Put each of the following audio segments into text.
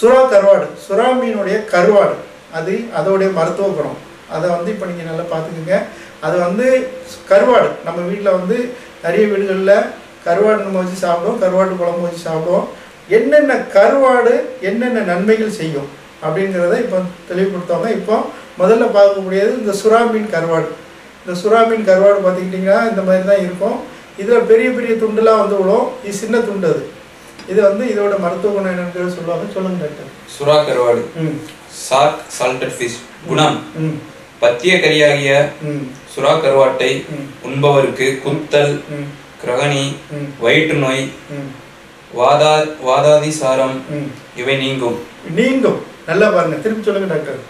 சுறா கருவாடு சுறா மீனுடைய கருவாடு அது அதோடைய மருத்துவ குணம் அதை வந்து இப்போ நீங்கள் நல்லா பார்த்துக்குங்க அது வந்து கருவாடு நம்ம வீட்டில் வந்து நிறைய வீடுகளில் கருவாடு நம்ம வச்சு சாப்பிடுவோம் கருவாடு குழம்பு வச்சு சாப்பிடுவோம் என்னென்ன கருவாடு என்னென்ன நன்மைகள் செய்யும் அப்படிங்கிறத இப்போ தெளிவுபடுத்துவாங்க இப்போ முதல்ல பார்க்கக்கூடியது இந்த சுறா மீன் கருவாடு இந்த சுறா மீன் கருவாடு பார்த்துக்கிட்டிங்கன்னா இந்த மாதிரி தான் இருக்கும் இதில் பெரிய பெரிய துண்டுலாம் வந்து விழும் இது சின்ன துண்டு அது இது வந்து இதோட மருத்துவ குணம் என்னன்னு சொல்லுவாங்க சொல்லுங்க டாக்டர் சுறா கருவாடு ம் சார்க் சால்டட் ஃபிஷ் குணம் ம் பத்திய கரியாகிய ம் சுறா கருவாட்டை ம். உண்பவருக்கு குத்தல் ம் கிரகணி ம் வயிற்று நோய் ம் வாதா வாதாதி சாரம் ம் இவை நீங்கும் நீங்கும் நல்லா பாருங்க திருப்பி சொல்லுங்க டாக்டர்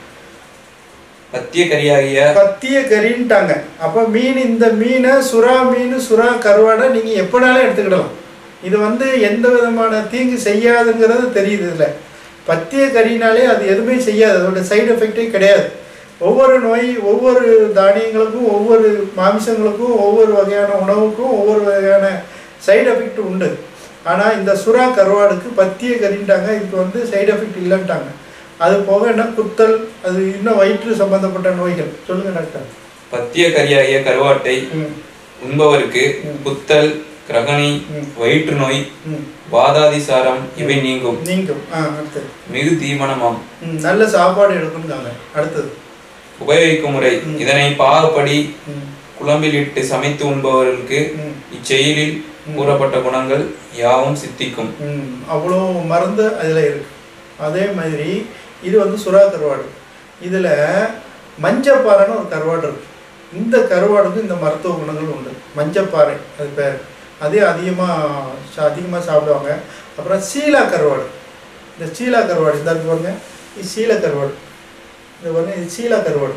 பத்திய கரியாகிய பத்திய கறின்ட்டாங்க அப்போ மீன் இந்த மீனை சுறா மீன் சுறா கருவாடை நீங்கள் எப்போனாலும் எடுத்துக்கிடலாம் இது வந்து எந்த விதமான தீங்கு செய்யாதுங்கிறது தெரியுது இதில் பத்திய கறினாலே அது எதுவுமே செய்யாது அதோட சைடு எஃபெக்டே கிடையாது ஒவ்வொரு நோய் ஒவ்வொரு தானியங்களுக்கும் ஒவ்வொரு மாமிசங்களுக்கும் ஒவ்வொரு வகையான உணவுக்கும் ஒவ்வொரு வகையான சைடு எஃபெக்ட் உண்டு ஆனால் இந்த சுறா கருவாடுக்கு பத்திய கறின்ட்டாங்க இதுக்கு வந்து சைடு எஃபெக்ட் இல்லைன்ட்டாங்க அது போக என்ன குத்தல் அது இன்னும் வயிற்று சம்பந்தப்பட்ட நோய்கள் சொல்லுங்க டாக்டர் பத்திய கரியாகிய கருவாட்டை ம் உண்பவருக்கு புத்தல் கிரகணி ம். வயிற்று நோய் ம் வாதாதி சாரம் இவை நீங்கும் நீங்கும் ஆ அடுத்தது மிகு தீவனமாம் ம் நல்ல சாப்பாடு எடுக்கணுங்காங்க அடுத்தது உபயோகிக்கும் முறை இதனை பாகப்படி ம் குழம்பில் இட்டு சமைத்து உண்பவர்களுக்கு ம் இச்செயலில் கூறப்பட்ட குணங்கள் யாவும் சித்திக்கும் ம் அவ்வளோ மருந்து அதில் இருக்கு அதே மாதிரி இது வந்து சுறா கருவாடு இதில் மஞ்சப்பாறைன்னு ஒரு கருவாடு இருக்கு இந்த கருவாடுக்கு இந்த மருத்துவ குணங்கள் உண்டு மஞ்சப்பாறை அது பேர் அதே அதிகமாக அதிகமாக சாப்பிடுவாங்க அப்புறம் சீலா கருவாடு இந்த சீலா கருவாடு இந்த இருக்கு பாருங்க இது சீலா கருவாடு இந்த பாருங்க இது சீலா கருவாடு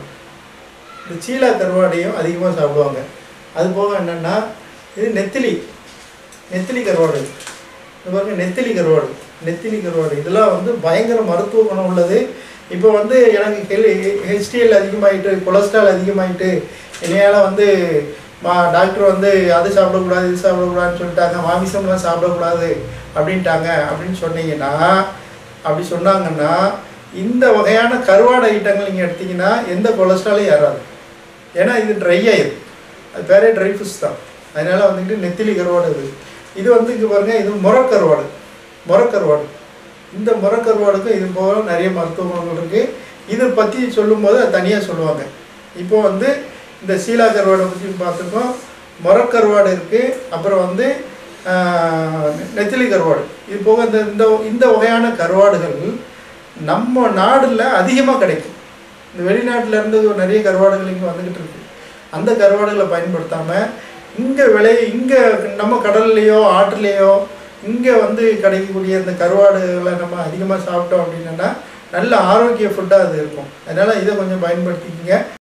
இந்த சீலா கருவாடையும் அதிகமாக சாப்பிடுவாங்க அது போக என்னென்னா இது நெத்திலி நெத்திலி கருவாடு இது பாருங்க நெத்திலி கருவாடு நெத்திலி கருவாடு இதெல்லாம் வந்து பயங்கர மருத்துவ குணம் உள்ளது இப்போ வந்து எனக்கு கேள்வி ஹெச்டிஎல் அதிகமாயிட்டு கொலஸ்ட்ரால் அதிகமாயிட்டு என்னையால் வந்து மா டாக்டர் வந்து அது சாப்பிடக்கூடாது இது சாப்பிடக்கூடாதுன்னு சொல்லிட்டாங்க மாமிசம்லாம் சாப்பிடக்கூடாது அப்படின்ட்டாங்க அப்படின்னு சொன்னீங்கன்னா அப்படி சொன்னாங்கன்னா இந்த வகையான கருவாடு ஐட்டங்கள் நீங்கள் எடுத்தீங்கன்னா எந்த கொலஸ்ட்ராலும் ஏறாது ஏன்னா இது ட்ரை ஆயிடும் அது பேரே ட்ரை ஃபிஷ் தான் அதனால வந்துட்டு நெத்திலி கருவாடு இது இது வந்து இங்கே பாருங்க இது முறக்கருவாடு முறக்கருவாடு இந்த முறக்கருவாடுக்கும் இது போக நிறைய மருத்துவ குணங்கள் இருக்குது இதை பற்றி சொல்லும்போது அது தனியாக சொல்லுவாங்க இப்போ வந்து இந்த சீலா கருவாடை பற்றி பார்த்துருக்கோம் முறக்கருவாடு இருக்குது அப்புறம் வந்து ஆஹ், நெத்திலி கருவாடு இது போக இந்த இந்த இந்த வகையான கருவாடுகள் நம்ம நாடுல அதிகமாக கிடைக்கும் இந்த வெளிநாட்டுல இருந்து நிறைய கருவாடுகள் இங்கே வந்துக்கிட்டு இருக்கு அந்த கருவாடுகளை பயன்படுத்தாமல் இங்கே விளை இங்கே நம்ம கடல்லையோ ஆற்றுலையோ இங்கே வந்து கிடைக்கக்கூடிய இந்த கருவாடுகளை நம்ம அதிகமாக சாப்பிட்டோம் அப்படின்னா நல்ல ஆரோக்கிய ஃபுட்டாக அது இருக்கும் அதனால் இதை கொஞ்சம் பயன்படுத்திக்கங்க